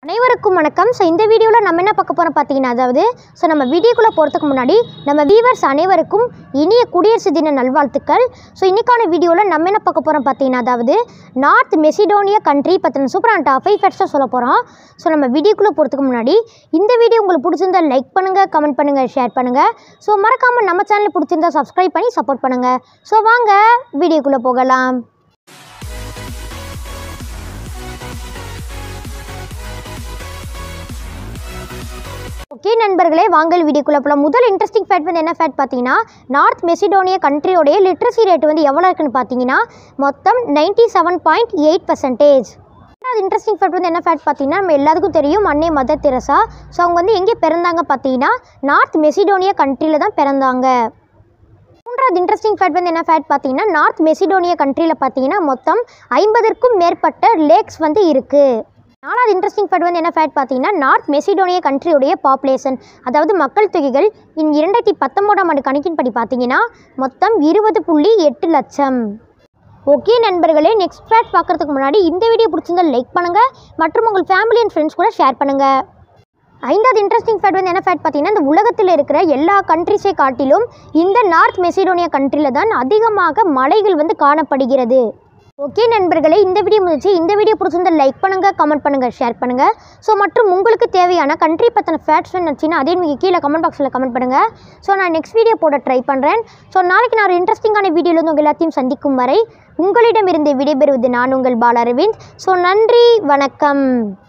அனைவருக்கும் வணக்கம் ஸோ இந்த வீடியோவில் நம்ம என்ன பார்க்க போகிறோம் பார்த்தீங்கன்னா அதாவது ஸோ நம்ம வீடியோக்குள்ளே போகிறதுக்கு முன்னாடி நம்ம வீவர்ஸ் அனைவருக்கும் இனிய குடியரசு தின நல்வாழ்த்துக்கள் ஸோ இன்றைக்கான வீடியோவில் நம்ம என்ன பார்க்க போகிறோம் பார்த்தீங்கன்னா அதாவது நார்த் மெசிடோனியா கண்ட்ரி பற்றின சூப்பரான டாப் ஃபைவ் ஃபேக்ட்ஸாக சொல்ல போகிறோம் ஸோ நம்ம வீடியோக்குள்ளே போகிறதுக்கு முன்னாடி இந்த வீடியோ உங்களுக்கு பிடிச்சிருந்தா லைக் பண்ணுங்கள் கமெண்ட் பண்ணுங்கள் ஷேர் பண்ணுங்கள் ஸோ மறக்காமல் நம்ம சேனல் பிடிச்சிருந்தா சப்ஸ்கிரைப் பண்ணி சப்போர்ட் பண்ணுங்கள் ஸோ வாங்க வீடியோக்குள்ளே போகலாம் ஓகே நண்பர்களே வாங்கல் வீடியோக்குள்ள போகலாம் முதல் இன்ட்ரெஸ்டிங் ஃபேக்ட் வந்து என்ன ஃபேக்ட் பார்த்தீங்கன்னா நார்த் மெசிடோனியா கண்ட்ரியோடைய லிட்ரஸி ரேட் வந்து எவ்வளோ இருக்குன்னு பார்த்தீங்கன்னா மொத்தம் ninety seven point eight percentage அது இன்ட்ரெஸ்டிங் ஃபேக்ட் வந்து என்ன ஃபேக்ட் பார்த்தீங்கன்னா நம்ம எல்லாத்துக்கும் தெரியும் அன்னை மதர் தெரசா ஸோ அவங்க வந்து எங்கே பிறந்தாங்க பார்த்தீங்கன்னா நார்த் மெசிடோனியா கண்ட்ரியில் தான் பிறந்தாங்க மூன்றாவது இன்ட்ரெஸ்டிங் ஃபேக்ட் வந்து என்ன ஃபேக்ட் பார்த்தீங்கன்னா நார்த் மெசிடோனியா கண்ட்ரியில் பார்த்தீங்கன்னா மொத்தம் ஐம்பதற்கும் மேற்பட்ட லேக்ஸ் வந்து இருக்குது நாலாவது இன்ட்ரெஸ்டிங் ஃபேக்ட் வந்து என்ன ஃபேக்ட் பார்த்தீங்கன்னா நார்த் மெசிடோனியா கண்ட்ரியுடைய பாப்புலேஷன் அதாவது மக்கள் தொகைகள் இன் இரண்டாயிரத்தி பத்தொம்போதாம் ஆண்டு கணக்கின்படி பார்த்தீங்கன்னா மொத்தம் இருபது புள்ளி எட்டு லட்சம் ஓகே நண்பர்களே நெக்ஸ்ட் ஃபேக்ட் பார்க்குறதுக்கு முன்னாடி இந்த வீடியோ பிடிச்சிருந்தா லைக் பண்ணுங்கள் மற்றும் உங்கள் ஃபேமிலி அண்ட் ஃப்ரெண்ட்ஸ் கூட ஷேர் பண்ணுங்கள் ஐந்தாவது இன்ட்ரெஸ்டிங் ஃபேக்ட் வந்து என்ன ஃபேக்ட் பார்த்தீங்கன்னா இந்த உலகத்தில் இருக்கிற எல்லா கண்ட்ரிஸை காட்டிலும் இந்த நார்த் மெசிடோனியா கண்ட்ரியில் தான் அதிகமாக மலைகள் வந்து காணப்படுகிறது ஓகே நண்பர்களே இந்த வீடியோ முடிச்சு இந்த வீடியோ பிடிச்சிருந்தா லைக் பண்ணுங்கள் கமெண்ட் பண்ணுங்கள் ஷேர் பண்ணுங்கள் ஸோ மற்றும் உங்களுக்கு தேவையான கண்ட்ரி பற்றின ஃபேக்ட்ஸ் நினச்சின்னா அதே நீங்கள் கீழே கமெண்ட் பாக்ஸில் கமெண்ட் பண்ணுங்கள் ஸோ நான் நெக்ஸ்ட் வீடியோ போட ட்ரை பண்ணுறேன் ஸோ நாளைக்கு நான் ஒரு இன்ட்ரெஸ்டிங்கான வீடியோவில் வந்து உங்கள் எல்லாத்தையும் சந்திக்கும் வரை உங்களிடமிருந்து விடைபெறுவது நான் உங்கள் பால அரவிந்த் ஸோ நன்றி வணக்கம்